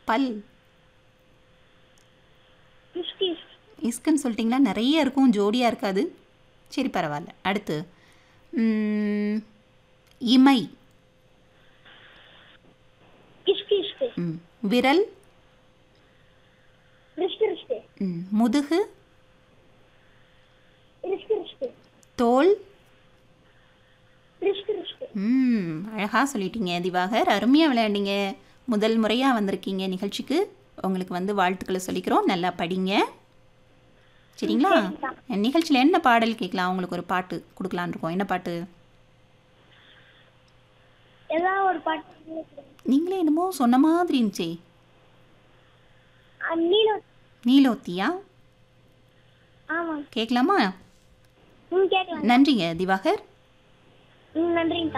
பல் இஸ்கி இஸ்குன்னு சொல்லிட்டிங்களா நிறைய இருக்கும் ஜோடியாக இருக்காது சரி பரவாயில்ல அடுத்து ம், இமை இஸ்கி இஸ்கி ம், விரல் ரிஸ்க் ரிஸ்க் ம், முதுகு ரிஸ்க் ரிஸ்க் தோல் ரிஸ்க் ரிஸ்க் ம் அழகாக சொல்லிட்டீங்க திவாகர் அருமையாக விளையாண்டீங்க முதல் முறையாக வந்திருக்கீங்க நிகழ்ச்சிக்கு உங்களுக்கு வந்து வாழ்த்துக்களை சொல்லிக்கிறோம் நல்லா படிங்க சரிங்களா நிகழ்ச்சியில் என்ன பாடல் கேட்கலாம் உங்களுக்கு ஒரு பாட்டு கொடுக்கலான்னு இருக்கோம் என்ன பாட்டு ஏதாவது ஒரு பாட்டு நீங்களே என்னமோ சொன்ன மாதிரி இருந்துச்சே நீல நீலோத்தியா ஆமாம் கேட்கலாமா ம் கேட்கலாம் நன்றிங்க திவாகர் ம் நன்றிங்க